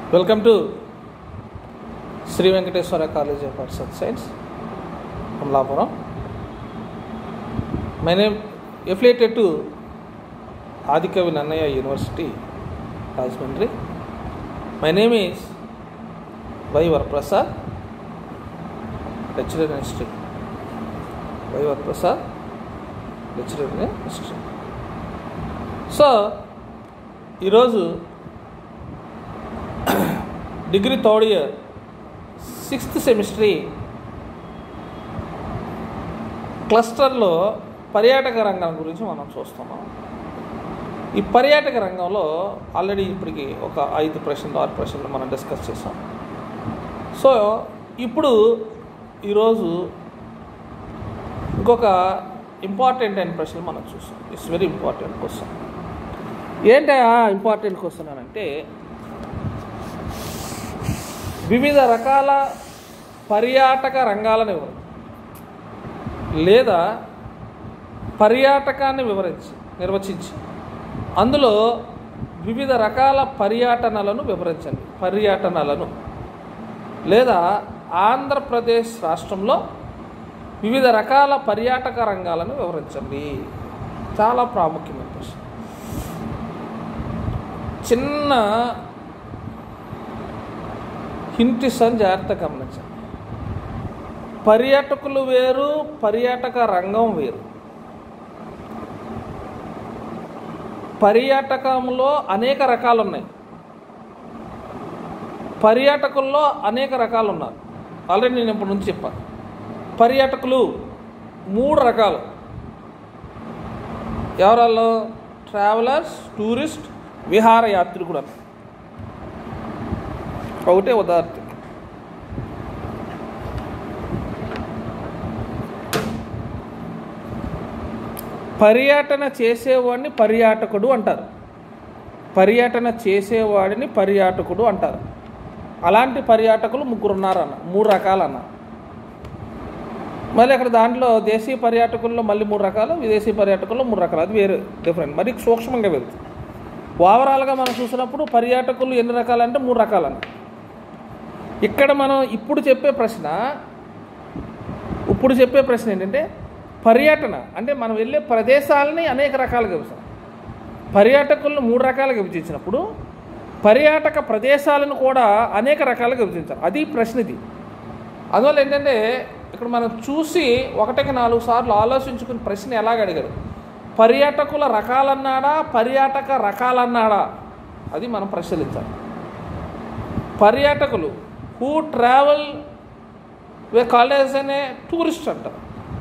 Welcome to Shri Venkateswara college of arts and science Amalapuram my name affiliated to Adikavi Nannayya university Rajahmundry my name is Y Varaprasad lecturer in history Y Varaprasad lecturer in history so ఈరోజు degree third year sixth semester క్లస్టర్లో పర్యాటక రంగం గురించి మనం చూస్తున్నాం ఈ పర్యాటక రంగంలో ఆల్రెడీ ఇప్పటికి ఒక ఐదు ప్రశ్నలు ఆరు ప్రశ్నలు మనం డిస్కస్ చేసాం సో ఇప్పుడు ఈరోజు ఇంకొక ఇంపార్టెంట్ అయిన ప్రశ్నలు మనం చూస్తాం ఇట్స్ వెరీ ఇంపార్టెంట్ క్వశ్చన్ ఏంటి ఇంపార్టెంట్ క్వశ్చన్ అని అంటే వివిధ రకాల పర్యాటక రంగాలను వివరం లేదా పర్యాటకాన్ని వివరించి నిర్వచించి అందులో వివిధ రకాల పర్యటనలను వివరించండి పర్యటనలను లేదా ఆంధ్రప్రదేశ్ రాష్ట్రంలో వివిధ రకాల పర్యాటక రంగాలను వివరించండి చాలా ప్రాముఖ్యమైన ప్రశ్న చిన్న హింట్ ఇస్తాను జాగ్రత్తగా గమనించండి పర్యాటకులు వేరు పర్యాటక రంగం వేరు పర్యాటకంలో అనేక రకాలు ఉన్నాయి పర్యాటకుల్లో అనేక రకాలు ఉన్నారు ఆల్రెడీ నేను ఇప్పటి నుంచి చెప్పాను పర్యాటకులు మూడు రకాలు ఎవరల్లో ట్రావెలర్స్ టూరిస్ట్ విహారయాత్రికుడు అని ఒకటే ఉదాహరణ పర్యటన చేసేవాడిని పర్యాటకుడు అంటారు పర్యటన చేసేవాడిని పర్యాటకుడు అంటారు అలాంటి పర్యాటకులు ముగ్గురు ఉన్నారన్న మూడు రకాలన్న మళ్ళీ అక్కడ దాంట్లో దేశీయ పర్యాటకుల్లో మళ్ళీ మూడు రకాలు విదేశీ పర్యాటకుల్లో మూడు రకాలు అది వేరే డిఫరెంట్ మరి సూక్ష్మంగా వెళ్తుంది ఓవరాల్గా మనం చూసినప్పుడు పర్యాటకులు ఎన్ని రకాలంటే మూడు రకాలన్న ఇక్కడ మనం ఇప్పుడు చెప్పే ప్రశ్న ఇప్పుడు చెప్పే ప్రశ్న ఏంటంటే పర్యటన అంటే మనం వెళ్ళే ప్రదేశాలని అనేక రకాలుగా విభజిస్తాం పర్యాటకులను మూడు రకాలుగా విభజించినప్పుడు పర్యాటక ప్రదేశాలను కూడా అనేక రకాలుగా విభజించాలి అది ప్రశ్న ఇది అందువల్ల ఏంటంటే ఇక్కడ మనం చూసి ఒకటికి నాలుగు సార్లు ఆలోచించుకుని ప్రశ్న ఎలాగ అడిగారు పర్యాటకుల రకాలన్నాడా పర్యాటక రకాలన్నాడా అది మనం పరిశీలించాలి పర్యాటకులు హూ ట్రావెల్ వే కాలేజ్ అనే టూరిస్ట్ అంటారు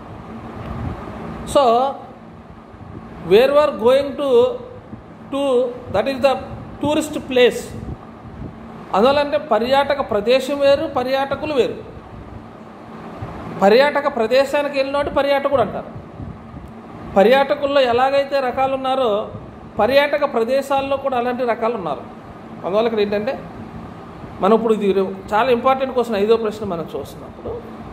so where are going to to that is the tourist place అందువల్లంటే పర్యాటక ప్రదేశం వేరు పర్యాటకులు వేరు పర్యాటక ప్రదేశానికి వెళ్ళినోటి పర్యాటకుడు అంటారు పర్యాటకుల్లో ఎలాగైతే రకాలు ఉన్నారో పర్యాటక ప్రదేశాల్లో కూడా అలాంటి రకాలు ఉన్నారు అందువల్ల ఇక్కడ ఏంటంటే మనం ఇప్పుడు ఇది చాలా ఇంపార్టెంట్ క్వశ్చన్ ఐదో ప్రశ్న మనం చూస్తున్నప్పుడు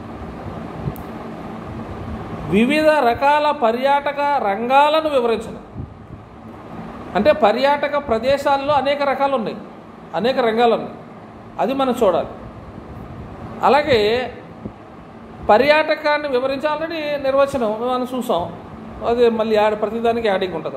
వివిధ రకాల పర్యాటక రంగాలను వివరించడం అంటే పర్యాటక ప్రదేశాల్లో అనేక రకాలు ఉన్నాయి అనేక రంగాలు ఉన్నాయి అది మనం చూడాలి అలాగే పర్యాటకాన్ని వివరించి ఆల్రెడీ నిర్వచనం మనం చూసాం అది మళ్ళీ యాడ్ ప్రతిదానికి యాడింగ్ ఉంటుంది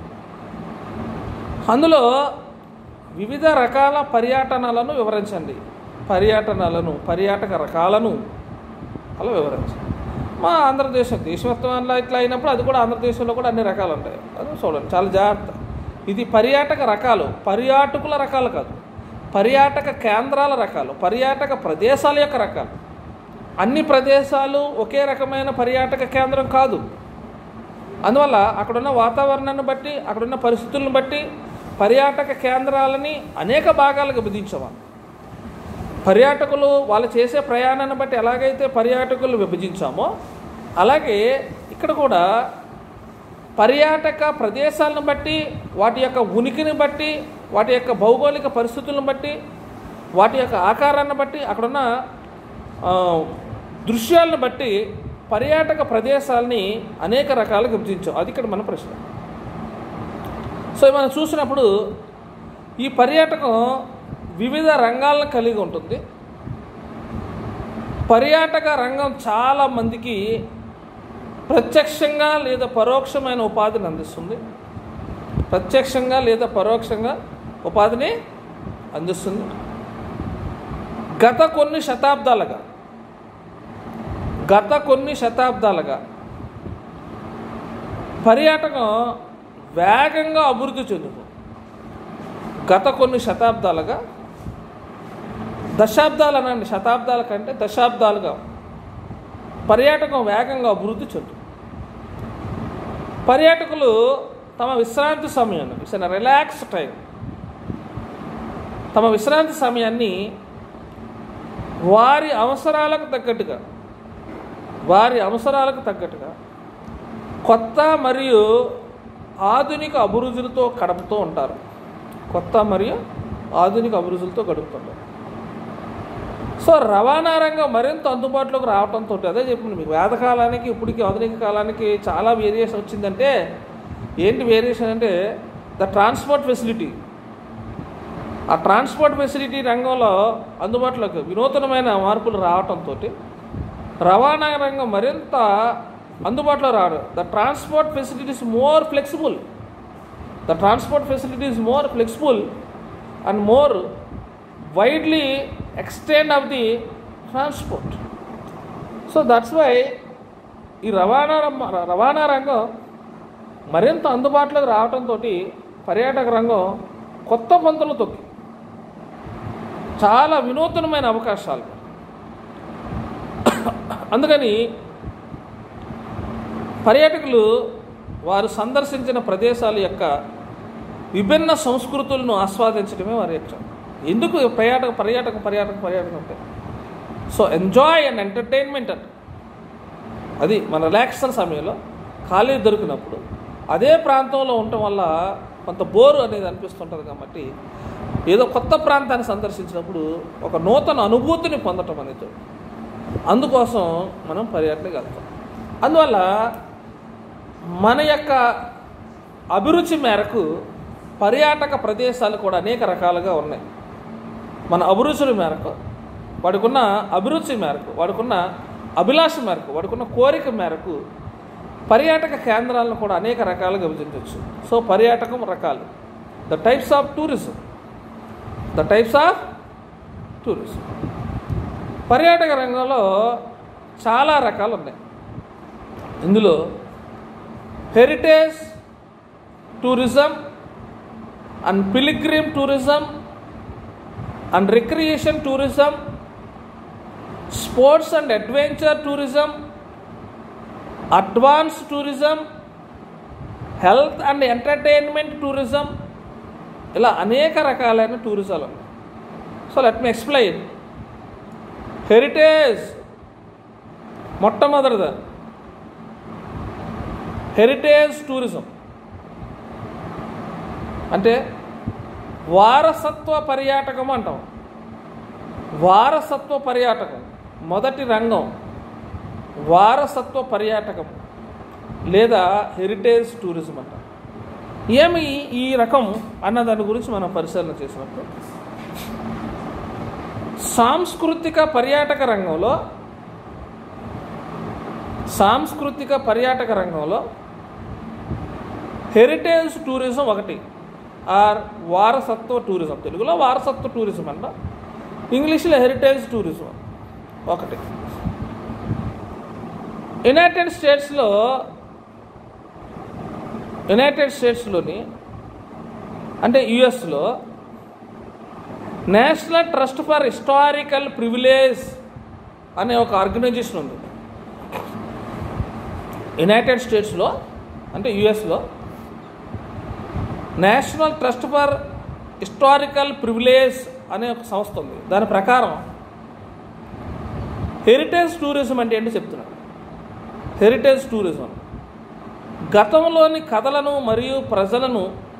అందులో వివిధ రకాల పర్యటనలను వివరించండి పర్యటనలను పర్యాటక రకాలను అలా వివరించండి మా ఆంధ్రదేశం దేశవ్యాప్తంలో ఇట్లా అయినప్పుడు అది కూడా ఆంధ్రదేశంలో కూడా అన్ని రకాలు ఉంటాయి అది చూడండి చాలా జాగ్రత్త ఇది పర్యాటక రకాలు పర్యాటకుల రకాలు కాదు పర్యాటక కేంద్రాల రకాలు పర్యాటక ప్రదేశాల యొక్క రకాలు అన్ని ప్రదేశాలు ఒకే రకమైన పర్యాటక కేంద్రం కాదు అందువల్ల అక్కడున్న వాతావరణాన్ని బట్టి అక్కడున్న పరిస్థితులను బట్టి పర్యాటక కేంద్రాలని అనేక భాగాలకు విభజించవాలి పర్యాటకులు వాళ్ళు చేసే ప్రయాణాన్ని బట్టి ఎలాగైతే పర్యాటకులు విభజించామో అలాగే ఇక్కడ కూడా పర్యాటక ప్రదేశాలను బట్టి వాటి యొక్క ఉనికిని బట్టి వాటి యొక్క భౌగోళిక పరిస్థితులను బట్టి వాటి యొక్క ఆకారాన్ని బట్టి అక్కడున్న దృశ్యాలను బట్టి పర్యాటక ప్రదేశాలని అనేక రకాలుగా విభజించాం అది ఇక్కడ మన ప్రశ్న సో మనం చూసినప్పుడు ఈ పర్యాటకం వివిధ రంగాలను కలిగి ఉంటుంది పర్యాటక రంగం చాలా మందికి ప్రత్యక్షంగా లేదా పరోక్షమైన ఉపాధిని అందిస్తుంది ప్రత్యక్షంగా లేదా పరోక్షంగా ఉపాధిని అందిస్తుంది గత కొన్ని శతాబ్దాలుగా గత కొన్ని శతాబ్దాలుగా పర్యాటకం వేగంగా అభివృద్ధి చెందుతుంది గత కొన్ని శతాబ్దాలుగా దశాబ్దాలు అనండి శతాబ్దాల కంటే దశాబ్దాలుగా పర్యాటకం వేగంగా అభివృద్ధి చెందుతుంది పర్యాటకులు తమ విశ్రాంతి సమయాన్ని ఇట్స్ రిలాక్స్ టైం తమ విశ్రాంతి సమయాన్ని వారి అవసరాలకు తగ్గట్టుగా వారి అవసరాలకు తగ్గట్టుగా కొత్త మరియు ఆధునిక అభిరుచులతో గడుపుతూ ఉంటారు కొత్త మరియు ఆధునిక అభిరుచులతో గడుపుతుంటారు సో రవాణా రంగం మరింత అందుబాటులోకి రావడంతో అదే చెప్పింది మీకు వేదకాలానికి ఇప్పటికి ఆధునిక కాలానికి చాలా వేరియేషన్ వచ్చిందంటే ఏంటి వేరియేషన్ అంటే ద ట్రాన్స్పోర్ట్ ఫెసిలిటీ ఆ ట్రాన్స్పోర్ట్ ఫెసిలిటీ రంగంలో అందుబాటులోకి వినూతనమైన మార్పులు రావడంతో రవాణా రంగం మరింత అందుబాటులో రావడం the transport facilities more flexible the transport facilities more flexible and more widely extend of the transport so that's why ఈ రవాణా రం- రవాణా రంగం మరింత అందుబాటులోకి రావడంతో పర్యాటక రంగం కొత్త పంతులు తొక్కి చాలా వినూతనమైన అవకాశాలు అందుకని పర్యాటకులు వారు సందర్శించిన ప్రదేశాల యొక్క విభిన్న సంస్కృతులను ఆస్వాదించడమే వారి యొక్క ఎందుకు పర్యాటక పర్యాటక పర్యాటక పర్యాటకం అంటే సో ఎంజాయ్ అండ్ ఎంటర్టైన్మెంట్ అంట అది మన రిలాక్సేషన్ సమయంలో ఖాళీ దొరికినప్పుడు అదే ప్రాంతంలో ఉండటం వల్ల కొంత బోరు అనేది అనిపిస్తుంటుంది కాబట్టి ఏదో కొత్త ప్రాంతాన్ని సందర్శించినప్పుడు ఒక నూతన అనుభూతిని పొందటం అనేది అందుకోసం మనం పర్యటనకి వెళ్తాం అందువల్ల మన యొక్క అభిరుచి మేరకు పర్యాటక ప్రదేశాలు కూడా అనేక రకాలుగా ఉన్నాయి మన అభిరుచుల మేరకు వాడికున్న అభిరుచి మేరకు వాడికున్న అభిలాష మేరకు వాడికున్న కోరిక మేరకు పర్యాటక కేంద్రాలను కూడా అనేక రకాలుగా విభజించవచ్చు సో పర్యాటకం రకాలు the types of tourism the types of tourism పర్యాటక రంగంలో చాలా రకాలు ఉన్నాయి ఇందులో heritage tourism and pilgrim tourism and recreation tourism sports and adventure tourism advance tourism health and entertainment tourism ఇలా అనేక రకాలైన టూరిజాలు ఉన్నాయి so let me explain heritage మొట్టమొదటిది హెరిటేజ్ టూరిజం అంటే వారసత్వ పర్యాటకం అంటాం వారసత్వ పర్యాటకం మొదటి రంగం వారసత్వ పర్యాటకం లేదా హెరిటేజ్ టూరిజం అంటాం ఏమి ఈ రకం అన్న దాని గురించి మనం పరిశీలన చేసినప్పుడు సాంస్కృతిక పర్యాటక రంగంలో సాంస్కృతిక పర్యాటక రంగంలో హెరిటేజ్ టూరిజం ఒకటి ఆర్ వారసత్వ టూరిజం తెలుగులో వారసత్వ టూరిజం అంట ఇంగ్లీష్లో హెరిటేజ్ టూరిజం ఒకటి యునైటెడ్ స్టేట్స్లో యునైటెడ్ స్టేట్స్లోని అంటే యుఎస్లో national trust for historical privilege అనే ఒక ఆర్గనైజేషన్ ఉంది యునైటెడ్ స్టేట్స్లో అంటే యుఎస్లో national trust for historical privilege అనే ఒక సంస్థ ఉంది దాని ప్రకారం హెరిటేజ్ టూరిజం అంటే ఏంటో చెప్తున్నాను హెరిటేజ్ టూరిజం గతంలోని కథలను మరియు ప్రజలను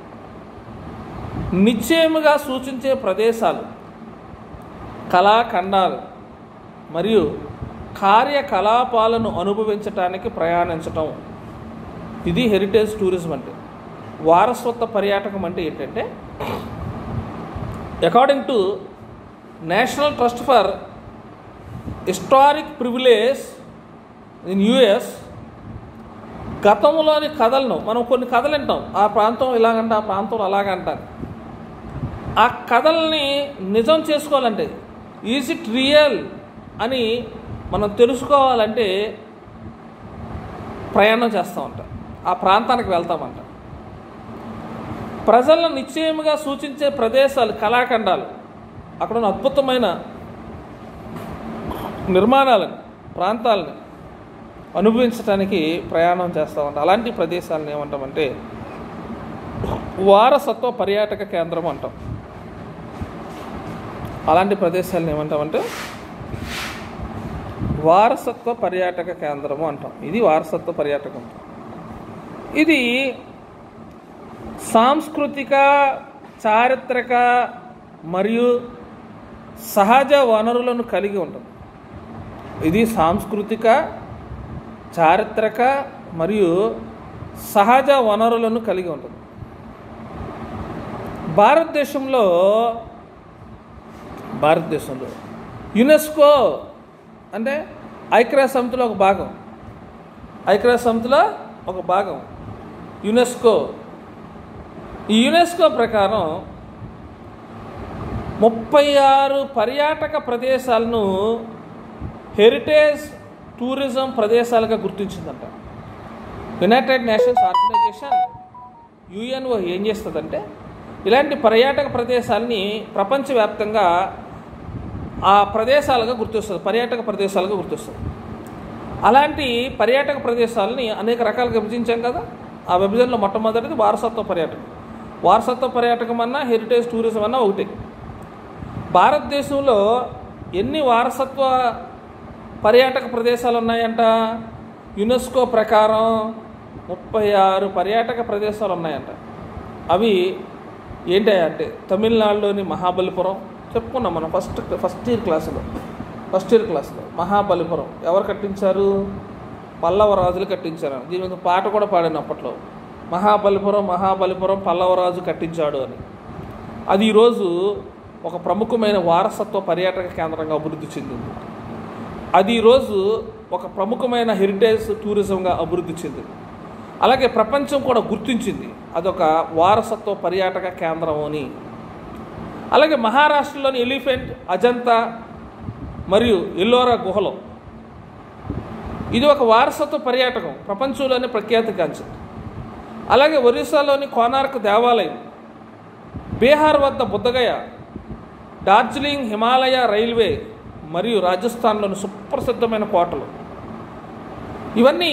నిశ్చయముగా సూచించే ప్రదేశాలు కళాఖండాలు మరియు కార్యకలాపాలను అనుభవించటానికి ప్రయాణించటం ఇది హెరిటేజ్ టూరిజం అంటే వారసత్వ పర్యాటకం అంటే ఏంటంటే according to national trust for historic privilege in US గతంలోని కథలను మనం కొన్ని కథలు వింటాం ఆ ప్రాంతం ఇలాగంట ఆ ప్రాంతంలో అలాగంటారు ఆ కథల్ని నిజం చేసుకోవాలంటే ఈజ్ ఇట్ రియల్ అని మనం తెలుసుకోవాలంటే ప్రయాణం చేస్తూ ఉంటాం ఆ ప్రాంతానికి వెళ్తామంట ప్రజలను నిశ్చయముగా సూచించే ప్రదేశాలు కళాఖండాలు అక్కడ ఉన్న అద్భుతమైన నిర్మాణాలను ప్రాంతాలను అనుభవించడానికి ప్రయాణం చేస్తూ ఉంటాం అలాంటి ప్రదేశాలను ఏమంటామంటే వారసత్వ పర్యాటక కేంద్రం అంటాం అలాంటి ప్రదేశాలను ఏమంటామంటే వారసత్వ పర్యాటక కేంద్రము అంటాం ఇది వారసత్వ పర్యాటకం ఇది సాంస్కృతిక చారిత్రక మరియు సహజ వనరులను కలిగి ఉంటుంది ఇది సాంస్కృతిక చారిత్రక మరియు సహజ వనరులను కలిగి ఉంటుంది భారతదేశంలో భారతదేశంలో యునెస్కో అంటే ఐక్యరాజ్య సమితిలో ఒక భాగం ఐక్యరాజ్య సమితిలో ఒక భాగం యునెస్కో ఈ యునెస్కో ప్రకారం ముప్పై ఆరు పర్యాటక ప్రదేశాలను హెరిటేజ్ టూరిజం ప్రదేశాలుగా గుర్తించిందంట యునైటెడ్ నేషన్స్ ఆర్గనైజేషన్ యుఎన్ఓ ఏం చేస్తుందంటే ఇలాంటి పర్యాటక ప్రదేశాలని ప్రపంచవ్యాప్తంగా ఆ ప్రదేశాలుగా గుర్తిస్తుంది పర్యాటక ప్రదేశాలుగా గుర్తిస్తుంది అలాంటి పర్యాటక ప్రదేశాలని అనేక రకాలుగా విభజించాం కదా ఆ విభజనలో మొట్టమొదటిది వారసత్వ పర్యాటకం వారసత్వ పర్యాటకం అన్నా హెరిటేజ్ టూరిజం అన్నా ఒకటి భారతదేశంలో ఎన్ని వారసత్వ పర్యాటక ప్రదేశాలు ఉన్నాయంట యునెస్కో ప్రకారం ముప్పై ఆరు పర్యాటక ప్రదేశాలు ఉన్నాయంట అవి ఏంటంటే తమిళనాడులోని మహాబలిపురం చెప్పుకున్నాం మనం ఫస్ట్ ఫస్ట్ ఇయర్ క్లాసులో ఫస్ట్ ఇయర్ క్లాసులో మహాబలిపురం ఎవరు కట్టించారు పల్లవ రాజులు కట్టించారు దీని మీద పాట కూడా పాడాను అప్పట్లో మహాబలిపురం మహాబలిపురం పల్లవరాజు కట్టించాడు అని అది ఈరోజు ఒక ప్రముఖమైన వారసత్వ పర్యాటక కేంద్రంగా అభివృద్ధి చెందింది అది ఈరోజు ఒక ప్రముఖమైన హెరిటేజ్ టూరిజంగా అభివృద్ధి చెందింది అలాగే ప్రపంచం కూడా గుర్తించింది అదొక వారసత్వ పర్యాటక కేంద్రం అని అలాగే మహారాష్ట్రలోని ఎలిఫెంట్ అజంతా మరియు ఎల్లోరా గుహలు ఇది ఒక వారసత్వ పర్యాటకం ప్రపంచంలోనే ప్రఖ్యాతిగాంచింది అలాగే ఒరిస్సాలోని కోనార్క్ దేవాలయం బీహార్ వద్ద బుద్ధగయ డార్జిలింగ్ హిమాలయ రైల్వే మరియు రాజస్థాన్లోని సుప్రసిద్ధమైన కోటలు ఇవన్నీ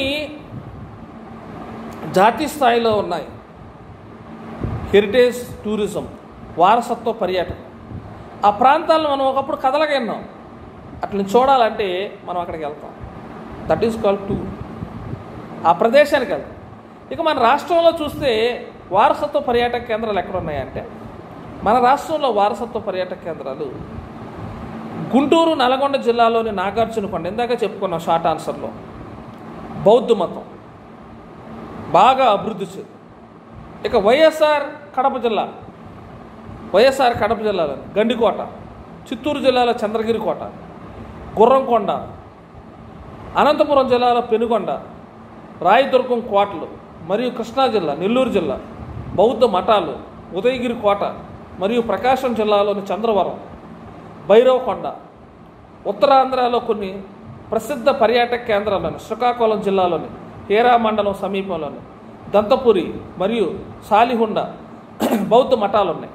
జాతీయ స్థాయిలో ఉన్నాయి హెరిటేజ్ టూరిజం వారసత్వ పర్యాటకం ఆ ప్రాంతాలను మనం ఒకప్పుడు కథలుగా విన్నాం అట్లా చూడాలంటే మనం అక్కడికి వెళ్తాం దట్ ఈస్ కాల్డ్ టూర్ ఆ ప్రదేశానికి వెళ్తాం ఇక మన రాష్ట్రంలో చూస్తే వారసత్వ పర్యాటక కేంద్రాలు ఎక్కడ ఉన్నాయంటే మన రాష్ట్రంలో వారసత్వ పర్యాటక కేంద్రాలు గుంటూరు నల్గొండ జిల్లాలోని నాగార్జునకొండ ఇందాక చెప్పుకున్నాం షార్ట్ ఆన్సర్లో బౌద్ధ మతం బాగా అభివృద్ధి చెంది ఇక వైఎస్ఆర్ కడప జిల్లా వైఎస్ఆర్ కడప జిల్లాలో గండికోట చిత్తూరు జిల్లాలో చంద్రగిరి కోట గుర్రంకొండ అనంతపురం జిల్లాలో పెనుగొండ రాయదుర్గం కోటలు మరియు కృష్ణా జిల్లా నెల్లూరు జిల్లా బౌద్ధ మఠాలు ఉదయగిరి కోట మరియు ప్రకాశం జిల్లాలోని చంద్రవరం భైరవకొండ ఉత్తరాంధ్రలో కొన్ని ప్రసిద్ధ పర్యాటక కేంద్రాలను శ్రీకాకుళం జిల్లాలోని హేరా మండలం సమీపంలోని దంతపురి మరియు సాలిహుండ బౌద్ధ మఠాలు ఉన్నాయి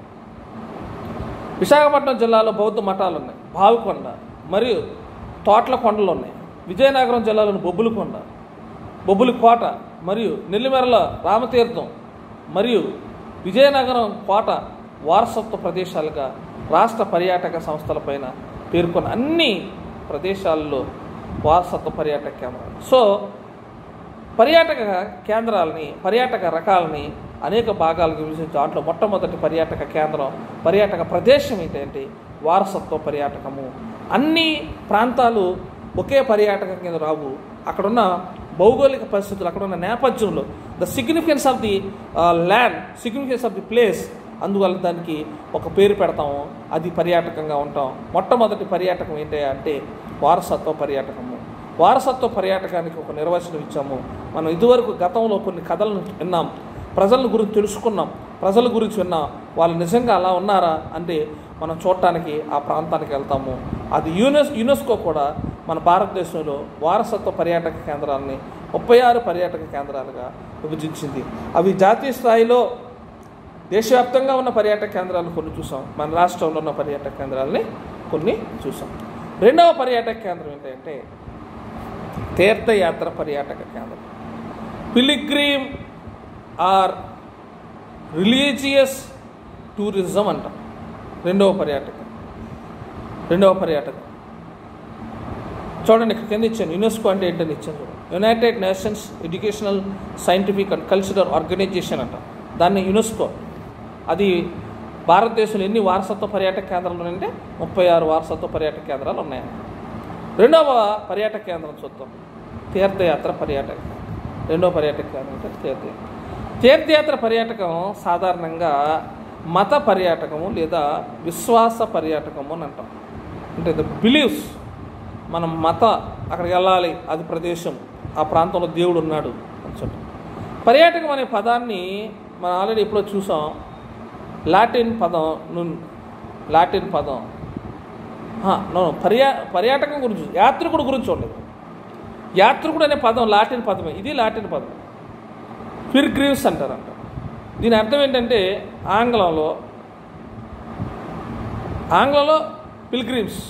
విశాఖపట్నం జిల్లాలో బౌద్ధ మఠాలు ఉన్నాయి బావికొండ మరియు తోట్ల కొండలు ఉన్నాయి విజయనగరం జిల్లాలోని బొబ్బులకొండ బొబ్బులి కోట మరియు నెల్లిమెరల రామతీర్థం మరియు విజయనగరం కోట వారసత్వ ప్రదేశాలుగా రాష్ట్ర పర్యాటక సంస్థలపైన పేర్కొన్న అన్ని ప్రదేశాల్లో వారసత్వ పర్యాటక కేంద్రాలు సో పర్యాటక కేంద్రాలని పర్యాటక రకాలని అనేక భాగాలకు విభజించి దాంట్లో మొట్టమొదటి పర్యాటక కేంద్రం పర్యాటక ప్రదేశం ఏంటంటే వారసత్వ పర్యాటకము అన్ని ప్రాంతాలు ఒకే పర్యాటకం కింద రావు అక్కడున్న భౌగోళిక పరిస్థితులు అక్కడ ఉన్న నేపథ్యంలో the significance of the land significance of the place అందువల్ల దానికి ఒక పేరు పెడతాము అది పర్యాటకంగా ఉంటాం మొట్టమొదటి పర్యాటకం ఏంటి అంటే వారసత్వ పర్యాటకము వారసత్వ పర్యాటకానికి ఒక నిర్వచనం ఇచ్చాము మనం ఇదివరకు గతంలో కొన్ని కథలను విన్నాం ప్రజల గురించి తెలుసుకున్నాం ప్రజల గురించి విన్నాం వాళ్ళు నిజంగా అలా ఉన్నారా అంటే మనం చూడటానికి ఆ ప్రాంతానికి వెళ్తాము అది యునెస్ యునెస్కో కూడా మన భారతదేశంలో వారసత్వ పర్యాటక కేంద్రాలని ముప్పై ఆరు పర్యాటక కేంద్రాలుగా విభజించింది అవి జాతీయ స్థాయిలో దేశవ్యాప్తంగా ఉన్న పర్యాటక కేంద్రాలు కొన్ని చూసాం మన రాష్ట్రంలో ఉన్న పర్యాటక కేంద్రాలని కొన్ని చూసాం రెండవ పర్యాటక కేంద్రం ఏంటంటే తీర్థయాత్ర పర్యాటక కేంద్రం పిలిగ్రీమ్ ఆర్ రిలీజియస్ టూరిజం అంటాం రెండవ పర్యాటకం రెండవ పర్యాటకం చూడండి ఇక్కడ కింద ఇచ్చాను యునెస్కో అంటే ఏంటని ఇచ్చాను చూడండి United Nations educational scientific and cultural organisation అంట దాన్ని యునెస్కో అది భారతదేశంలో ఎన్ని వారసత్వ పర్యాటక కేంద్రాలు ఉన్నాయంటే ముప్పై ఆరు వారసత్వ పర్యాటక కేంద్రాలు ఉన్నాయి రెండవ పర్యాటక కేంద్రం చూద్దాం తీర్థయాత్ర పర్యాటక రెండవ పర్యాటక కేంద్రం అంటే తీర్థయాత్ర తీర్థయాత్ర పర్యాటకం సాధారణంగా మత పర్యాటకము లేదా విశ్వాస పర్యాటకము అని అంటాం అంటే ద బిలీవ్స్ మనం మత అక్కడికి వెళ్ళాలి అది ప్రదేశం ఆ ప్రాంతంలో దేవుడు ఉన్నాడు అని చెప్పి పర్యాటకం అనే పదాన్ని మనం ఆల్రెడీ ఎప్పుడో చూసాం లాటిన్ పదం ను- లాటిన్ పదం ఆ, నో పర్యా పర్యాటకం గురించి యాత్రికుడు గురించి చూడలేదు యాత్రికుడు అనే పదం లాటిన్ పదమే ఇది లాటిన్ పదం ఫిర్గ్రీవ్స్ అంటారంట దీని అర్థం ఏంటంటే ఆంగ్లంలో ఆంగ్లంలో పిల్గ్రిమ్స్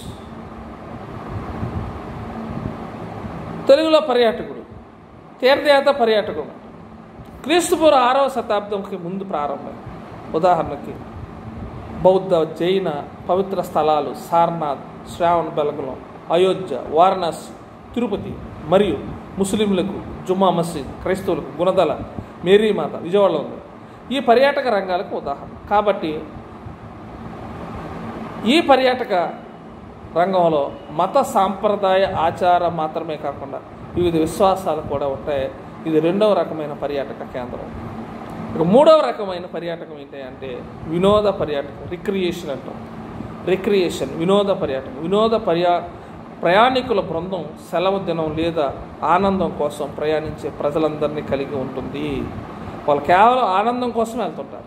తెలుగులో పర్యాటకుడు తీర్థయాత్ర పర్యాటకం క్రీస్తుపూర్వ ఆరవ శతాబ్దంకి ముందు ప్రారంభం ఉదాహరణకి బౌద్ధ జైన పవిత్ర స్థలాలు సార్నాథ్ శ్రావణ బెలగులం అయోధ్య వారణాసి తిరుపతి మరియు ముస్లింలకు జుమ్మా మసీద్ క్రైస్తవులకు గుణదల మేరీమాత విజయవాడలో ఉంది ఈ పర్యాటక రంగాలకు ఉదాహరణ కాబట్టి ఈ పర్యాటక రంగంలో మత సాంప్రదాయ ఆచారం మాత్రమే కాకుండా వివిధ విశ్వాసాలు కూడా ఉంటాయి ఇది రెండవ రకమైన పర్యాటక కేంద్రం ఇక మూడవ రకమైన పర్యాటకం ఏంటి అంటే వినోద పర్యాటకం రిక్రియేషన్ అంటాం రిక్రియేషన్ వినోద పర్యాటకం వినోద పర్యా ప్రయాణికుల బృందం సెలవు దినం లేదా ఆనందం కోసం ప్రయాణించే ప్రజలందరినీ కలిగి ఉంటుంది వాళ్ళు కేవలం ఆనందం కోసం వెళ్తుంటారు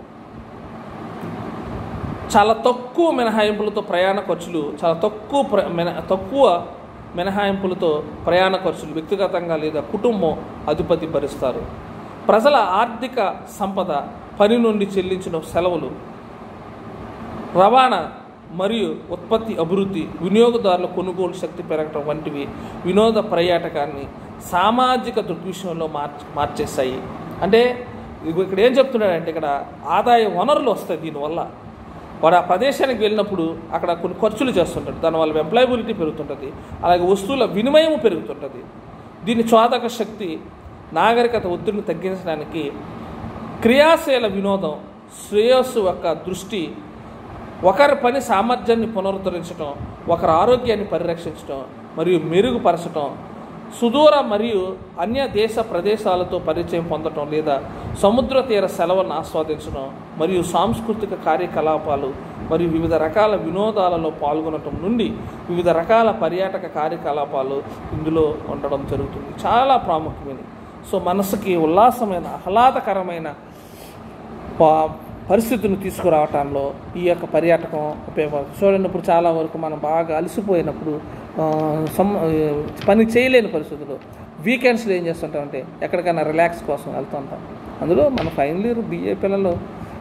చాలా తక్కువ మినహాయింపులతో ప్రయాణ ఖర్చులు చాలా తక్కువ ప్ర మిన తక్కువ మినహాయింపులతో ప్రయాణ ఖర్చులు వ్యక్తిగతంగా లేదా కుటుంబం అధిపతి భరిస్తారు ప్రజల ఆర్థిక సంపద పని నుండి చెల్లించిన సెలవులు రవాణా మరియు ఉత్పత్తి అభివృద్ధి వినియోగదారుల కొనుగోలు శక్తి పెరగటం వంటివి వినోద పర్యాటకాన్ని సామాజిక దృగ్విషయంలో మార్చ మార్చేస్తాయి అంటే ఇగో ఇక్కడ ఏం చెప్తున్నాడంటే ఇక్కడ ఆదాయ వనరులు వస్తాయి దీనివల్ల వాడు ఆ ప్రదేశానికి వెళ్ళినప్పుడు అక్కడ కొన్ని ఖర్చులు చేస్తుంటాడు దానివల్ల ఎంప్లాయబిలిటీ పెరుగుతుంటుంది అలాగే వస్తువుల వినిమయం పెరుగుతుంటుంది దీని చోదక శక్తి నాగరికత ఒత్తిడిని తగ్గించడానికి క్రియాశీల వినోదం శ్రేయస్సు యొక్క దృష్టి ఒకరి పని సామర్థ్యాన్ని పునరుద్ధరించడం ఒకరి ఆరోగ్యాన్ని పరిరక్షించడం మరియు మెరుగుపరచడం సుదూర మరియు అన్య దేశ ప్రదేశాలతో పరిచయం పొందటం లేదా సముద్ర తీర సెలవులను ఆస్వాదించడం మరియు సాంస్కృతిక కార్యకలాపాలు మరియు వివిధ రకాల వినోదాలలో పాల్గొనటం నుండి వివిధ రకాల పర్యాటక కార్యకలాపాలు ఇందులో ఉండడం జరుగుతుంది చాలా ప్రాముఖ్యమైనది సో మనసుకి ఉల్లాసమైన ఆహ్లాదకరమైన పా- పరిస్థితిని తీసుకురావటంలో ఈ యొక్క పర్యాటకం ఉపయోగపడుతుంది చూడండి ఇప్పుడు చాలా వరకు మనం బాగా అలసిపోయినప్పుడు ఆ, సమ్ ఆ, పని చేయలేని పరిస్థితుల్లో వీకెండ్స్లో ఏం చేస్తుంటామంటే ఎక్కడికైనా రిలాక్స్ కోసం వెళ్తుంటాం అందులో మన ఫైనల్ ఇయర్ బిఏ పిల్లలు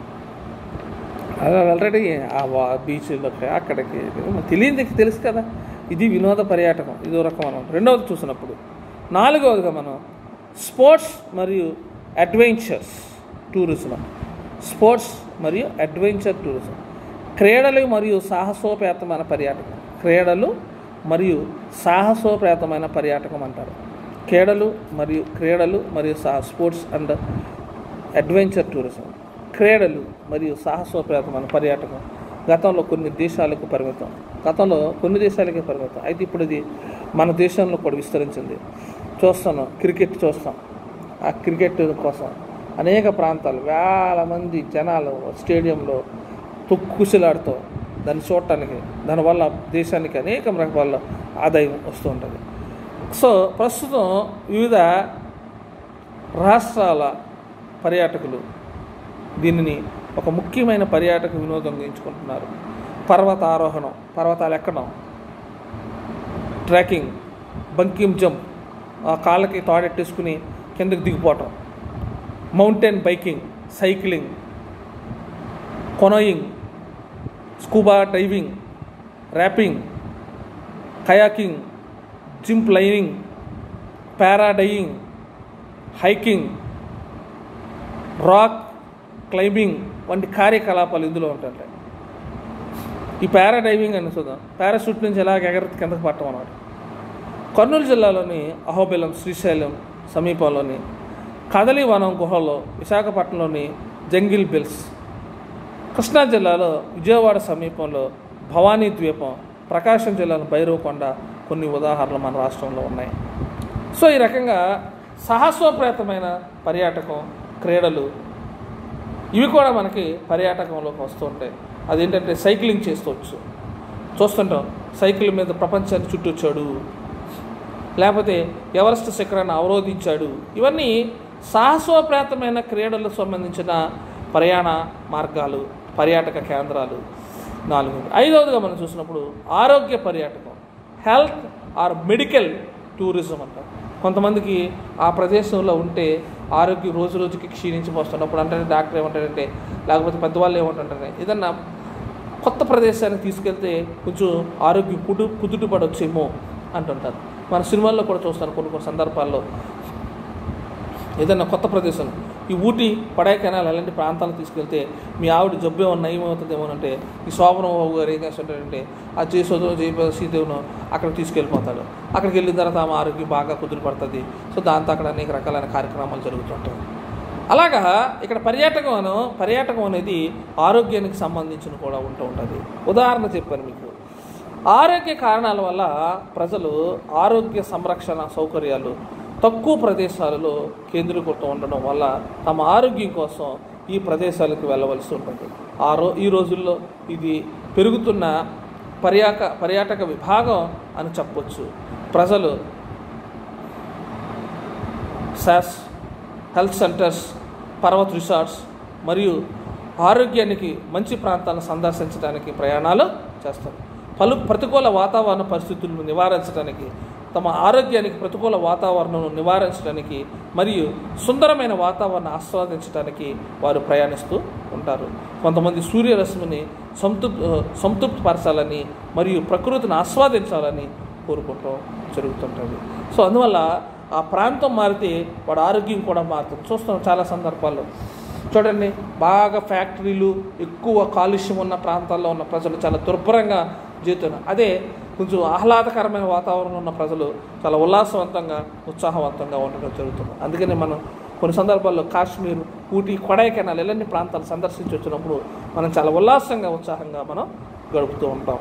ఆల్రెడీ ఆ వా- బీచ్లకి అక్కడికి తెలియదు తెలుసు కదా ఇది వినోద పర్యాటకం ఇదో రకం మనం రెండవది చూసినప్పుడు నాలుగవదిగా మనం స్పోర్ట్స్ మరియు అడ్వెంచర్స్ టూరిజం స్పోర్ట్స్ మరియు అడ్వెంచర్ టూరిజం క్రీడలు మరియు సాహసోపేతమైన పర్యాటకం క్రీడలు మరియు సాహసోపేతమైన పర్యాటకం అంటారు క్రీడలు మరియు క్రీడలు మరియు సా స్పోర్ట్స్ అండ్ అడ్వెంచర్ టూరిజం క్రీడలు మరియు సాహసోపేతమైన పర్యాటకం గతంలో కొన్ని దేశాలకు పరిమితం గతంలో కొన్ని దేశాలకే పరిమితం అయితే ఇప్పుడు ఇది మన దేశంలో కూడా విస్తరించింది చూస్తాను క్రికెట్ చూస్తాం ఆ క్రికెట్ కోసం అనేక ప్రాంతాలు వేల మంది జనాలు స్టేడియంలో తొక్కుసిలాడుతూ దాన్ని చూడటానికి దానివల్ల దేశానికి అనేక రకాల ఆదాయం వస్తూ ఉంటుంది సో ప్రస్తుతం వివిధ రాష్ట్రాల పర్యాటకులు దీనిని ఒక ముఖ్యమైన పర్యాటక వినోదంగా ఎంచుకుంటున్నారు పర్వత ఆరోహణం పర్వతాలు ఎక్కడం ట్రెక్కింగ్ బంకింగ్ జంప్ ఆ కాళ్ళకి తాడెట్టేసుకుని కిందకి దిగిపోవటం mountain biking cycling canoeing scuba diving rafting kayaking zip lining paragliding hiking rock climbing వంటి కార్యకలాపాలు ఇందులో ఉంటాయి ఈ పారాడైవింగ్ అని చూద్దాం పారాషూట్ నుంచి ఎలాగ ఎగర కిందకు పట్టడం అన్నమాట కర్నూలు జిల్లాలోని అహోబిలం శ్రీశైలం సమీపంలోని కదలివనం గుహలో విశాఖపట్నంలోని జంగిల్ బిల్స్ కృష్ణా జిల్లాలో విజయవాడ సమీపంలో భవానీ ద్వీపం ప్రకాశం జిల్లాలో భైరవకొండ కొన్ని ఉదాహరణలు మన రాష్ట్రంలో ఉన్నాయి సో ఈ రకంగా సాహసోపేతమైన పర్యాటకం క్రీడలు ఇవి కూడా మనకి పర్యాటకంలోకి వస్తూ ఉంటాయి అదేంటంటే సైక్లింగ్ చేస్తవచ్చు చూస్తుంటాం సైకిల్ మీద ప్రపంచాన్ని చుట్టొచ్చాడు లేకపోతే ఎవరెస్ట్ శిఖరాన్ని అవరోధించాడు ఇవన్నీ సాహసోపేతమైన క్రీడలకు సంబంధించిన ప్రయాణ మార్గాలు పర్యాటక కేంద్రాలు నాలుగు ఐదవదిగా మనం చూసినప్పుడు ఆరోగ్య పర్యాటకం హెల్త్ ఆర్ మెడికల్ టూరిజం అంటారు కొంతమందికి ఆ ప్రదేశంలో ఉంటే ఆరోగ్యం రోజు రోజుకి క్షీణించిపోస్తున్నప్పుడు అంటే డాక్టర్ ఏమంటాడంటే లేకపోతే పెద్దవాళ్ళు ఏమంటారంటే ఏదన్నా కొత్త ప్రదేశానికి తీసుకెళ్తే కొంచెం ఆరోగ్యం కుదు కుదుట పడొచ్చేమో అంటుంటారు మన సినిమాల్లో కూడా చూస్తాను కొన్ని కొన్ని సందర్భాల్లో ఏదైనా కొత్త ప్రదేశం ఈ ఊటీ కొడైకెనాల్ అలాంటి ప్రాంతాలకు తీసుకెళ్తే మీ ఆవిడ జబ్బు ఏమన్నా నయమవుతుందేమో అంటే ఈ శోభనం బాబు గారు ఏం చేస్తుంటారంటే ఆ చేసోదో జయ శ్రీదేవును అక్కడికి తీసుకెళ్ళిపోతాడు అక్కడికి వెళ్ళిన తర్వాత ఆమె ఆరోగ్యం బాగా కుదురు పడుతుంది సో దాంతో అక్కడ అనేక రకాలైన కార్యక్రమాలు జరుగుతుంటాయి అలాగా ఇక్కడ పర్యాటకం అను పర్యాటకం అనేది ఆరోగ్యానికి సంబంధించిన కూడా ఉంటూ ఉంటుంది ఉదాహరణ చెప్పాను మీకు ఆరోగ్య కారణాల వల్ల ప్రజలు ఆరోగ్య సంరక్షణ సౌకర్యాలు తక్కువ ప్రదేశాలలో కేంద్రీకృతం ఉండడం వల్ల తమ ఆరోగ్యం కోసం ఈ ప్రదేశాలకు వెళ్ళవలసి ఉంటుంది ఆ రో ఈ రోజుల్లో ఇది పెరుగుతున్న పర్యాక పర్యాటక విభాగం అని చెప్పొచ్చు ప్రజలు సాస్ హెల్త్ సెంటర్స్ పర్వత రిసార్ట్స్ మరియు ఆరోగ్యానికి మంచి ప్రాంతాలను సందర్శించడానికి ప్రయాణాలు చేస్తారు పలు ప్రతికూల వాతావరణ పరిస్థితులను నివారించడానికి తమ ఆరోగ్యానికి ప్రతికూల వాతావరణను నివారించడానికి మరియు సుందరమైన వాతావరణం ఆస్వాదించడానికి వారు ప్రయాణిస్తూ ఉంటారు కొంతమంది సూర్యరశ్మిని సంతృప్ సంతృప్తిపరచాలని మరియు ప్రకృతిని ఆస్వాదించాలని కోరుకుంటూ జరుగుతుంటుంది సో అందువల్ల ఆ ప్రాంతం మారితే వాడు ఆరోగ్యం కూడా మారుతుంది చూస్తాం చాలా సందర్భాల్లో చూడండి బాగా ఫ్యాక్టరీలు ఎక్కువ కాలుష్యం ఉన్న ప్రాంతాల్లో ఉన్న ప్రజలు చాలా దుర్భరంగా జీవితున్నారు అదే కొంచెం ఆహ్లాదకరమైన వాతావరణం ఉన్న ప్రజలు చాలా ఉల్లాసవంతంగా ఉత్సాహవంతంగా ఉండడం జరుగుతుంది అందుకని మనం కొన్ని సందర్భాల్లో కాశ్మీర్ ఊటీ కొడైకెనాల్ ఇలాంటి ప్రాంతాలు సందర్శించి వచ్చినప్పుడు మనం చాలా ఉల్లాసంగా ఉత్సాహంగా మనం గడుపుతూ ఉంటాం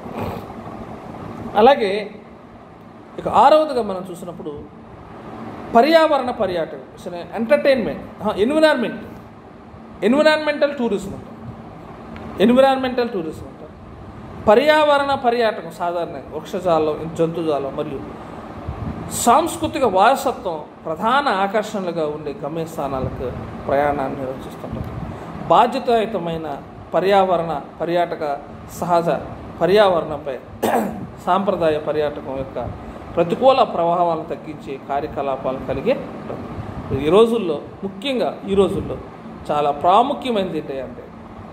అలాగే ఇక ఆరవదిగా మనం చూసినప్పుడు పర్యావరణ పర్యాటకం ఎంటర్టైన్మెంట్ ఎన్విరాన్మెంట్ ఎన్విరాన్మెంటల్ టూరిజం అంటారు ఎన్విరాన్మెంటల్ టూరిజం అంటారు పర్యావరణ పర్యాటకం సాధారణంగా వృక్షజాలం జంతుజాలం మరియు సాంస్కృతిక వారసత్వం ప్రధాన ఆకర్షణలుగా ఉండే గమ్యస్థానాలకు ప్రయాణాన్ని నిర్వహిస్తుంటారు బాధ్యతాయుతమైన పర్యావరణ పర్యాటక సహజ పర్యావరణంపై సాంప్రదాయ పర్యాటకం యొక్క ప్రతికూల ప్రభావాలను తగ్గించే కార్యకలాపాలు కలిగే ఉంటుంది. ఈ రోజుల్లో ముఖ్యంగా ఈ రోజుల్లో చాలా ప్రాముఖ్యమైనది ఏంటంటే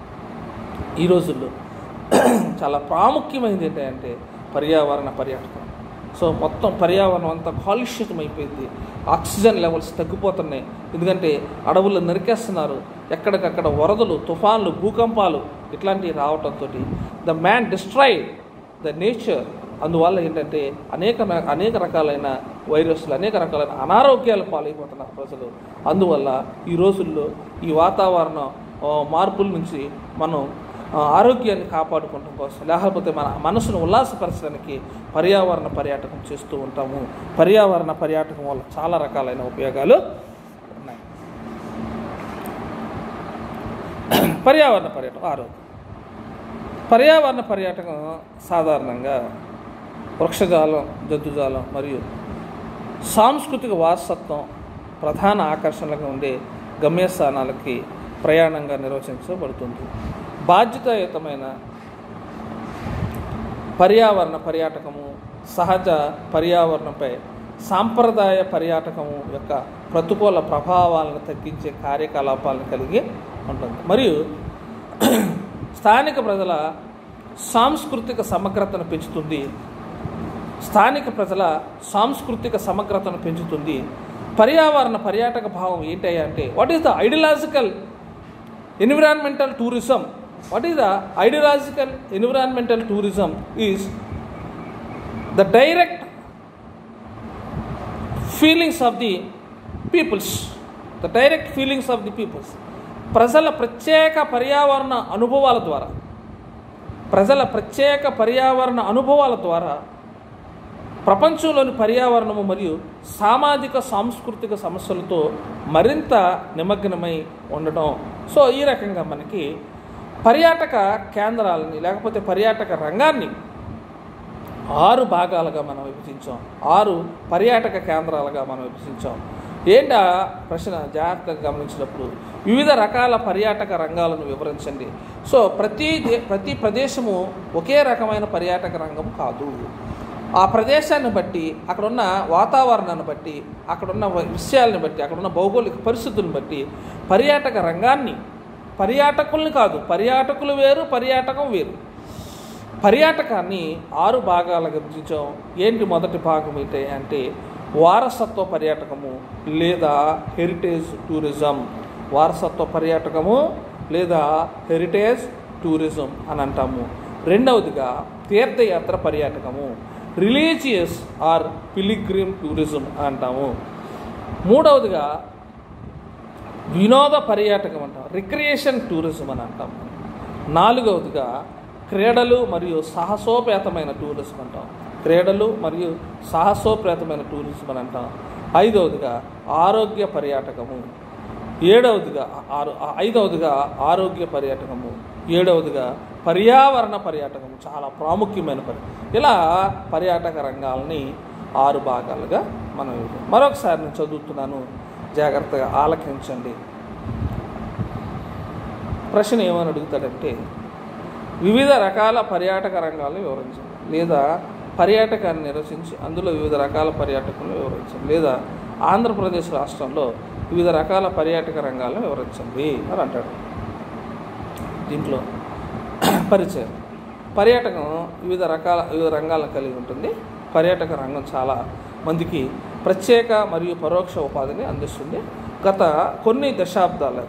ఈ రోజుల్లో చాలా ప్రాముఖ్యమైనది ఏంటంటే పర్యావరణ పర్యాటకం సో మొత్తం పర్యావరణం అంతా కాలుష్యతం అయిపోయింది ఆక్సిజన్ లెవెల్స్ తగ్గిపోతున్నాయి ఎందుకంటే అడవులు నరికేస్తున్నారు ఎక్కడికక్కడ వరదలు తుఫాన్లు భూకంపాలు ఇట్లాంటివి రావడంతో the man destroyed the nature అందువల్ల ఏంటంటే అనేక ర- అనేక రకాలైన వైరస్లు అనేక రకాలైన అనారోగ్యాలు పాలైపోతున్నారు ప్రజలు అందువల్ల ఈ రోజుల్లో ఈ వాతావరణ ఆ, మార్పుల నుంచి మనం ఆ, ఆరోగ్యాన్ని కాపాడుకోవడం కోసం లేకపోతే మన మనసును ఉల్లాసపరచడానికి పర్యావరణ పర్యాటకం చేస్తూ ఉంటాము పర్యావరణ పర్యాటకం వల్ల చాలా రకాలైన ఉపయోగాలు ఉన్నాయి పర్యావరణ పర్యాటకం ఆరోగ్యం పర్యావరణ పర్యాటకం సాధారణంగా వృక్షజాలం జంతుజాలం మరియు సాంస్కృతిక వారసత్వం ప్రధాన ఆకర్షణలుగా ఉండే గమ్యస్థానాలకి ప్రయాణంగా నిర్వచించబడుతుంది బాధ్యతాయుతమైన పర్యావరణ పర్యాటకము సహజ పర్యావరణంపై సాంప్రదాయ పర్యాటకము యొక్క ప్రతికూల ప్రభావాలను తగ్గించే కార్యకలాపాలను కలిగి ఉంటుంది మరియు స్థానిక ప్రజల సాంస్కృతిక సమగ్రతను పెంచుతుంది స్థానిక ప్రజల సాంస్కృతిక సమగ్రతను పెంచుతుంది పర్యావరణ పర్యాటక భావం ఏంటయ్యా అంటే what is the ideological environmental tourism what is the ideological environmental tourism is the direct feelings of the peoples the direct feelings of the peoples ప్రజల ప్రత్యేక పర్యావరణ అనుభవాల ద్వారా ప్రజల ప్రత్యేక పర్యావరణ అనుభవాల ద్వారా ప్రపంచంలోని పర్యావరణము మరియు సామాజిక సాంస్కృతిక సమస్యలతో మరింత నిమగ్నమై ఉండడం సో ఈ రకంగా మనకి పర్యాటక కేంద్రాలని లేకపోతే పర్యాటక రంగాన్ని ఆరు భాగాలుగా మనం విభజించాం ఆరు పర్యాటక కేంద్రాలుగా మనం విభజించాం ఏంటి ఆ ప్రశ్న జాగ్రత్తగా గమనించినప్పుడు వివిధ రకాల పర్యాటక రంగాలను వివరించండి సో ప్రతి దే- ప్రతి ప్రదేశము ఒకే రకమైన పర్యాటక రంగం కాదు ఆ ప్రదేశాన్ని బట్టి అక్కడున్న వాతావరణాన్ని బట్టి అక్కడున్న వ- విషయాలను బట్టి అక్కడున్న భౌగోళిక పరిస్థితులను బట్టి పర్యాటక రంగాన్ని పర్యాటకుల్ని కాదు పర్యాటకులు వేరు పర్యాటకం వేరు పర్యాటకాన్ని ఆరు భాగాలుగా విభజించాం ఏంటి మొదటి భాగం ఏంటి అంటే వారసత్వ పర్యాటకము లేదా హెరిటేజ్ టూరిజం వారసత్వ పర్యాటకము లేదా హెరిటేజ్ టూరిజం అని అంటాము రెండవదిగా తీర్థయాత్ర పర్యాటకము రిలీజియస్ ఆర్ పిలిగ్రిమ్ టూరిజం అని అంటాము మూడవదిగా వినోద పర్యాటకం అంటాం రిక్రియేషన్ టూరిజం అని అంటాం నాలుగవదిగా క్రీడలు మరియు సాహసోపేతమైన టూరిజం అంటాం క్రీడలు మరియు సాహసోపేతమైన టూరిజం అని అంటాం ఐదవదిగా ఆరోగ్య పర్యాటకము ఏడవదిగా ఆరు ఐదవదిగా ఆరోగ్య పర్యాటకము ఏడవదిగా పర్యావరణ పర్యాటకము చాలా ప్రాముఖ్యమైన పరి ఇలా పర్యాటక రంగాలని ఆరు భాగాలుగా మనం విభజించాం. మరొకసారి నేను చదువుతున్నాను జాగ్రత్తగా ఆలకించండి ప్రశ్న ఏమని అడుగుతాడంటే వివిధ రకాల పర్యాటక రంగాలను వివరించండి లేదా పర్యాటకాన్ని నిర్వచించి అందులో వివిధ రకాల పర్యాటకులను వివరించండి లేదా ఆంధ్రప్రదేశ్ రాష్ట్రంలో వివిధ రకాల పర్యాటక రంగాలను వివరించండి అని అంటాడు దీంట్లో పరిచయం పర్యాటకం వివిధ రకాల వివిధ రంగాలను కలిగి ఉంటుంది పర్యాటక రంగం చాలా మందికి ప్రత్యేక మరియు పరోక్ష ఉపాధిని అందిస్తుంది గత కొన్ని దశాబ్దాల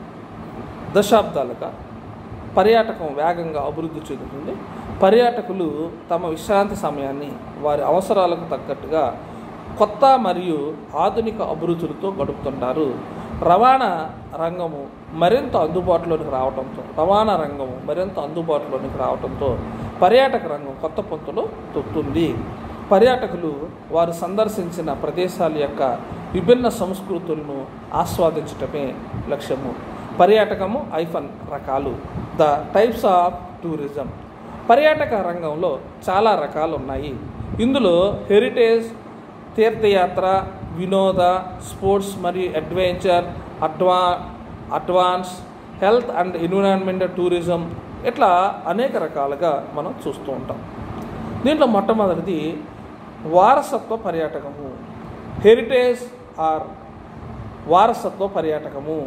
దశాబ్దాలుగా పర్యాటకం వేగంగా అభివృద్ధి చెందుతుంది పర్యాటకులు తమ విశ్రాంతి సమయాన్ని వారి అవసరాలకు తగ్గట్టుగా కొత్త మరియు ఆధునిక అభిరుచులతో గడుపుతుంటారు రవాణా రంగము మరింత అందుబాటులోనికి రావడంతో రవాణా రంగము మరింత అందుబాటులోనికి రావడంతో పర్యాటక రంగం కొత్త పొంతులు తొక్కుతుంది పర్యాటకులు వారు సందర్శించిన ప్రదేశాల యొక్క విభిన్న సంస్కృతులను ఆస్వాదించటమే లక్ష్యము పర్యాటకము ఐఫన్ రకాలు ద టైప్స్ ఆఫ్ టూరిజం పర్యాటక రంగంలో చాలా రకాలు ఉన్నాయి ఇందులో హెరిటేజ్ తీర్థయాత్ర వినోద స్పోర్ట్స్ మరియు అడ్వెంచర్ అడ్వా advance health and environmental tourism ఇట్లా అనేక రకాలుగా మనం చూస్తూ ఉంటాం దీంట్లో మొట్టమొదటిది వారసత్వ పర్యాటకము హెరిటేజ్ ఆర్ వారసత్వ పర్యాటకము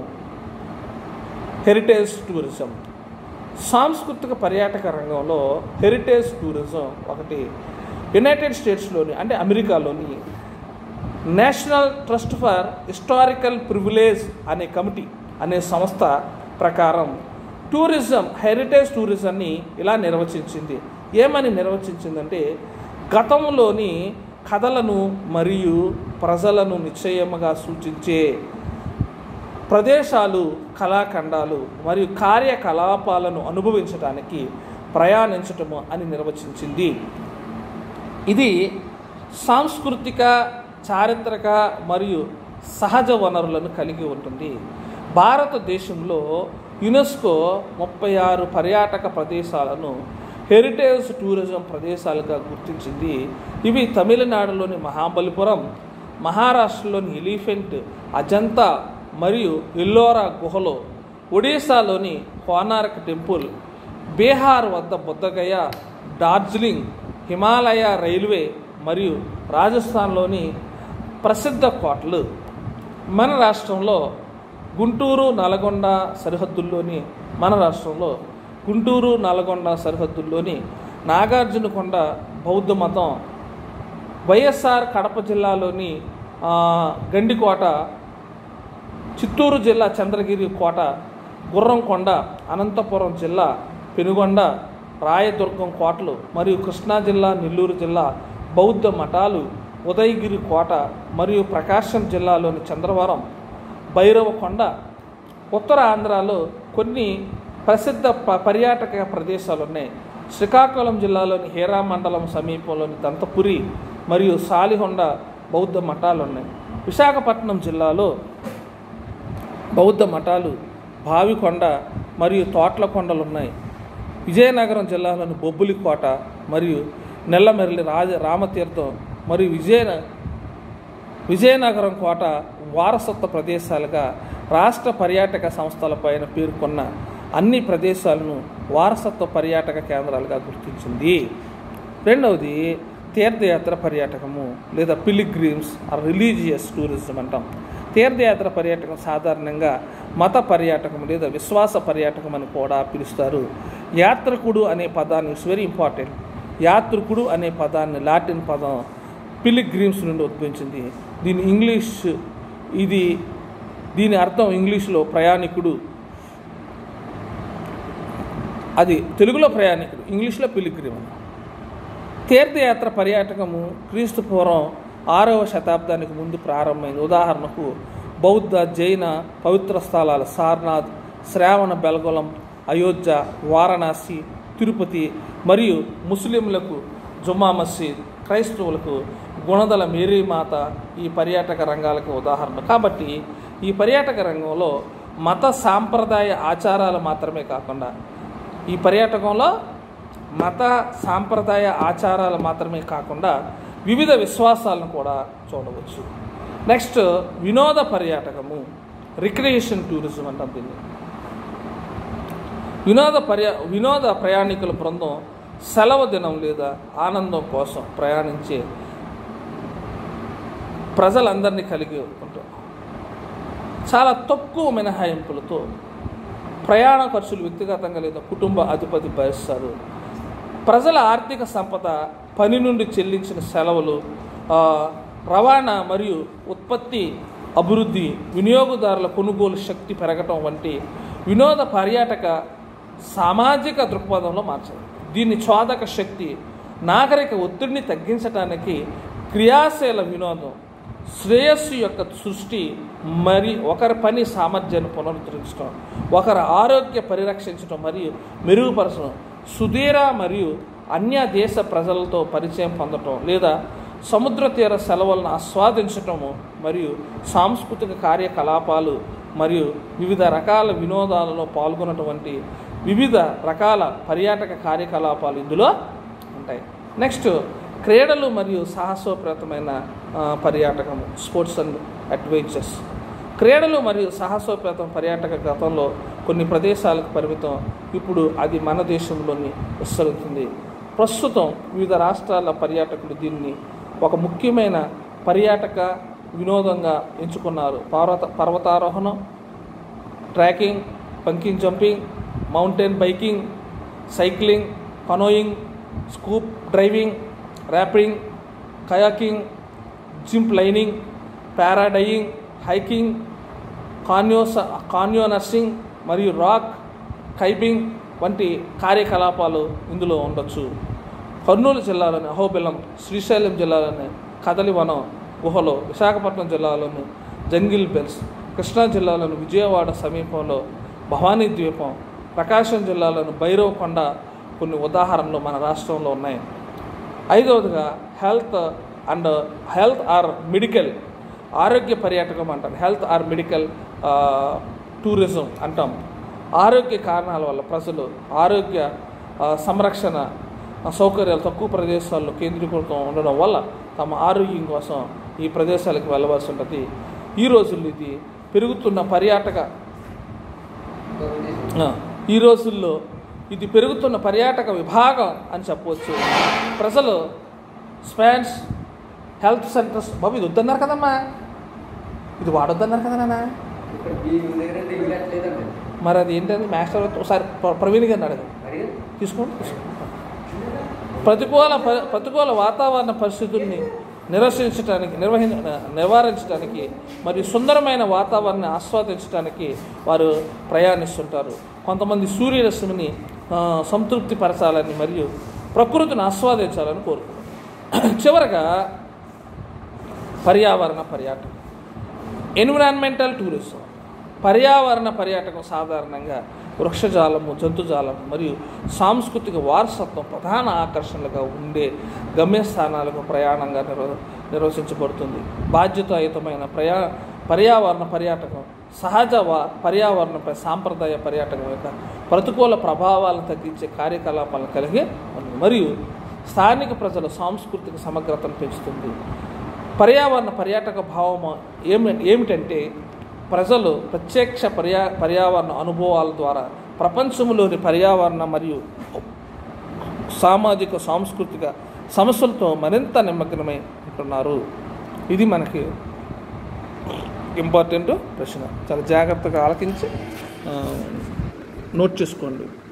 హెరిటేజ్ టూరిజం సాంస్కృతిక పర్యాటక రంగంలో హెరిటేజ్ టూరిజం ఒకటి యునైటెడ్ స్టేట్స్లోని అంటే అమెరికాలోని national trust for historical privilege అనే కమిటీ అనే సంస్థ ప్రకారం టూరిజం హెరిటేజ్ టూరిజంని ఇలా నిర్వచించింది ఏమని నిర్వచించిందంటే గతంలోని కథలను మరియు ప్రజలను నిశ్చయముగా సూచించే ప్రదేశాలు కళాఖండాలు మరియు కార్యకలాపాలను అనుభవించడానికి ప్రయాణించటము అని నిర్వచించింది ఇది సాంస్కృతిక చారిత్రక మరియు సహజ వనరులను కలిగి ఉంటుంది భారతదేశంలో యునెస్కో ముప్పై ఆరు పర్యాటక ప్రదేశాలను హెరిటేజ్ టూరిజం ప్రదేశాలుగా గుర్తించింది ఇవి తమిళనాడులోని మహాబలిపురం మహారాష్ట్రలోని ఎలిఫెంట్ అజంతా మరియు ఎల్లోరా గుహలో ఒడిశాలోని కోనార్క్ టెంపుల్ బీహార్ వద్ద బుద్ధగయ డార్జిలింగ్ హిమాలయ రైల్వే మరియు రాజస్థాన్లోని ప్రసిద్ధ కోటలు మన రాష్ట్రంలో గుంటూరు నల్గొండ సరిహద్దుల్లోని మన రాష్ట్రంలో గుంటూరు నల్గొండ సరిహద్దుల్లోని నాగార్జునకొండ బౌద్ధ మతం వైఎస్ఆర్ కడప జిల్లాలోని ఆ, గండికోట చిత్తూరు జిల్లా చంద్రగిరి కోట గుర్రంకొండ అనంతపురం జిల్లా పెనుగొండ రాయదుర్గం కోటలు మరియు కృష్ణా జిల్లా నెల్లూరు జిల్లా బౌద్ధ మఠాలు ఉదయగిరి కోట మరియు ప్రకాశం జిల్లాలోని చంద్రవరం భైరవకొండ ఉత్తర ఆంధ్రాలో కొన్ని ప్రసిద్ధ ప- పర్యాటక ప్రదేశాలు ఉన్నాయి శ్రీకాకుళం జిల్లాలోని హేరా మండలం సమీపంలోని దంతపురి మరియు సాలిహొండ బౌద్ధ మఠాలు ఉన్నాయి విశాఖపట్నం జిల్లాలో బౌద్ధ మఠాలు బావికొండ మరియు తోట్ల కొండలు ఉన్నాయి విజయనగరం జిల్లాలోని బొబ్బులి కోట మరియు నెల్లమెరలి రాజ రామతీర్థం మరియు విజయ విజయనగరం కోట వారసత్వ ప్రదేశాలుగా రాష్ట్ర పర్యాటక సంస్థలపైన పేర్కొన్న అన్ని ప్రదేశాలను వారసత్వ పర్యాటక కేంద్రాలుగా గుర్తించింది రెండవది తీర్థయాత్ర పర్యాటకము లేదా పిలిగ్రిమ్స్ రిలీజియస్ టూరిజం అంటాం తీర్థయాత్ర పర్యాటకం సాధారణంగా మత పర్యాటకం లేదా విశ్వాస పర్యాటకం అని కూడా పిలుస్తారు యాత్రికుడు అనే పదాన్ని ఇట్స్ వెరీ ఇంపార్టెంట్ యాత్రికుడు అనే పదాన్ని లాటిన్ పదం పిలిగ్రిమ్స్ నుండి ఉద్భవించింది దీని ఇంగ్లీష్ ఇది దీని అర్థం ఇంగ్లీష్లో ప్రయాణికుడు అది తెలుగులో ప్రయాణికుడు ఇంగ్లీష్లో పిలిగ్రిమ్ అని తీర్థయాత్ర పర్యాటకము క్రీస్తు పూర్వం ఆరవ శతాబ్దానికి ముందు ప్రారంభమైంది ఉదాహరణకు బౌద్ధ జైన పవిత్ర స్థలాలు సార్నాథ్ శ్రావణ బెల్గొలం అయోధ్య వారణాసి తిరుపతి మరియు ముస్లింలకు జుమ్మా మసీద్ క్రైస్తవులకు గుణదల మేరీమాత ఈ పర్యాటక రంగాలకు ఉదాహరణ కాబట్టి ఈ పర్యాటక రంగంలో మత సాంప్రదాయ ఆచారాలు మాత్రమే కాకుండా ఈ పర్యాటకంలో మత సాంప్రదాయ ఆచారాలు మాత్రమే కాకుండా వివిధ విశ్వాసాలను కూడా చూడవచ్చు నెక్స్ట్ వినోద పర్యాటకము రిక్రియేషన్ టూరిజం అంటాం దీన్ని వినోద పర్యా వినోద ప్రయాణికుల బృందం సెలవు దినం లేదా ఆనందం కోసం ప్రయాణించే ప్రజలందరినీ కలిగి ఉంటాం చాలా తక్కువ మినహాయింపులతో ప్రయాణ ఖర్చులు వ్యక్తిగతంగా లేదా కుటుంబ అధిపతి భరిస్తారు ప్రజల ఆర్థిక సంపద పని నుండి చెల్లించిన సెలవులు ఆ, రవాణా మరియు ఉత్పత్తి అభివృద్ధి వినియోగదారుల కొనుగోలు శక్తి పెరగటం వంటి వినోద పర్యాటక సామాజిక దృక్పథంలో మార్చారు దీని చోదక శక్తి నాగరిక ఒత్తిడిని తగ్గించడానికి క్రియాశీల వినోదం శ్రేయస్సు యొక్క సృష్టి మరి ఒకరి పని సామర్థ్యాన్ని పునరుద్ధరించడం ఒకరి ఆరోగ్య పరిరక్షించడం మరియు మెరుగుపరచడం సుదీర మరియు అన్య దేశ ప్రజలతో పరిచయం పొందటం లేదా సముద్ర తీర సెలవులను ఆస్వాదించటము మరియు సాంస్కృతిక కార్యకలాపాలు మరియు వివిధ రకాల వినోదాలలో పాల్గొన్నటువంటి వివిధ రకాల పర్యాటక కార్యకలాపాలు ఇందులో ఉంటాయి నెక్స్ట్ క్రీడలు మరియు సాహసోపేతమైన ఆ, పర్యాటకము స్పోర్ట్స్ అండ్ అడ్వెంచర్స్ క్రీడలు మరియు సాహసోపేతం పర్యాటక గతంలో కొన్ని ప్రదేశాలకు పరిమితం ఇప్పుడు అది మన దేశంలోని విస్తరిస్తుంది ప్రస్తుతం వివిధ రాష్ట్రాల పర్యాటకులు దీన్ని ఒక ముఖ్యమైన పర్యాటక వినోదంగా ఎంచుకున్నారు పర్వత పర్వతారోహణం ట్రెక్కింగ్ పంకింగ్ jumping mountain biking cycling canoeing scuba diving rafting kayaking zip lining paragliding hiking కాన్యోస కాన్యో నర్సింగ్ మరియు రాక్ కైబింగ్ వంటి కార్యకలాపాలు ఇందులో ఉండొచ్చు కర్నూలు జిల్లాలోని అహోబిలం శ్రీశైలం జిల్లాలోని కదలివనం గుహలో విశాఖపట్నం జిల్లాలోని జంగిల్ బెల్స్ కృష్ణా జిల్లాలోని విజయవాడ సమీపంలో భవానీ ద్వీపం ప్రకాశం జిల్లాలోని భైరవకొండ కొన్ని ఉదాహరణలు మన రాష్ట్రంలో ఉన్నాయి ఐదవదిగా health and health or medical ఆరోగ్య పర్యాటకం అంటాం హెల్త్ ఆర్ మెడికల్ టూరిజం అంటాం ఆరోగ్య కారణాల వల్ల ప్రజలు ఆరోగ్య ఆ, సంరక్షణ ఆ, సౌకర్యాలు తక్కువ ప్రదేశాల్లో కేంద్రీకృతం ఉండడం వల్ల తమ ఆరోగ్యం కోసం ఈ ప్రదేశాలకు వెళ్ళవలసి ఉంటుంది ఈ రోజుల్లో ఇది పెరుగుతున్న పర్యాటక ఆ, ఈ రోజుల్లో ఇది పెరుగుతున్న పర్యాటక విభాగం అని చెప్పవచ్చు ప్రజలు స్పాన్స్ హెల్త్ సెంటర్స్ బాబు ఇది వద్దన్నారు కదమ్మా ఇది వాడొద్దన్నారు కదా నాన్న ఇక్కడ మీ దగ్గర దిగలేదండి మరి అది ఏంటంటే మాస్టర్ ఒకసారి ప్ర- ప్రవీణ్ గారిని అడగదు మరి తీసుకోండి తీసుకోండి. ప్రతికూల ప- ప్రతికూల వాతావరణ పరిస్థితుల్ని నిరసించడానికి నిర్వహి నివారించడానికి మరియు సుందరమైన వాతావరణాన్ని ఆస్వాదించడానికి వారు ప్రయాణిస్తుంటారు కొంతమంది సూర్యరశ్మిని ఆ, సంతృప్తి పరచాలని మరియు ప్రకృతిని ఆస్వాదించాలని కోరుకుంటారు చివరగా పర్యావరణ పర్యాటకం ఎన్విరాన్మెంటల్ టూరిజం పర్యావరణ పర్యాటకం సాధారణంగా వృక్షజాలము జంతుజాలము మరియు సాంస్కృతిక వారసత్వం ప్రధాన ఆకర్షణలుగా ఉండే గమ్యస్థానాలకు ప్రయాణంగా నిర్వ నిర్వచించబడుతుంది బాధ్యతాయుతమైన ప్రయా పర్యావరణ పర్యాటకం సహజ వా పర్యావరణంపై సాంప్రదాయ పర్యాటకం యొక్క ప్రతికూల ప్రభావాలను తగ్గించే కార్యకలాపాలను కలిగి ఉంది మరియు స్థానిక ప్రజల సాంస్కృతిక సమగ్రతను పెంచుతుంది పర్యావరణ పర్యాటక భావం ఏమి ఏమిటంటే ప్రజలు ప్రత్యక్ష పర్యా పర్యావరణ అనుభవాల ద్వారా ప్రపంచంలోని పర్యావరణ మరియు సామాజిక సాంస్కృతిక సమస్యలతో మరింత నిమగ్నమై ఉంటున్నారు ఇది మనకి ఇంపార్టెంట్ ప్రశ్న చాలా జాగ్రత్తగా ఆలకించి ఆ, నోట్ చేసుకోండి